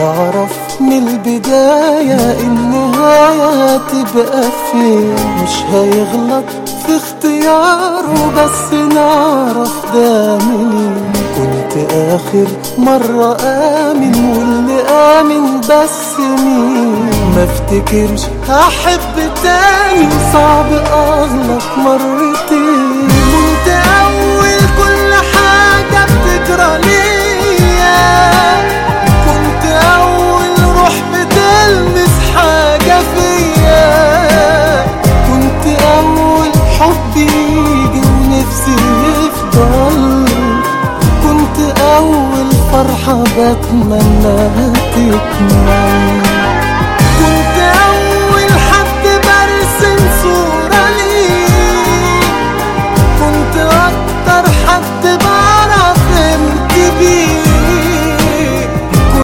يعرف من البداية النهاية تبقى فين مش هيغلط في اختياره بس نعرف ده منين كنت آخر مرة آمن واللي آمن بس مين ما افتكرش هحب تاني صعب أغلط مرتين كنت أول كل حاجة بتجرى ليا كنت أول روح بتلمس حاجة فيا كنت أول حب يجي ونفسي يفضل كنت أول فرحة بتمناها تكمل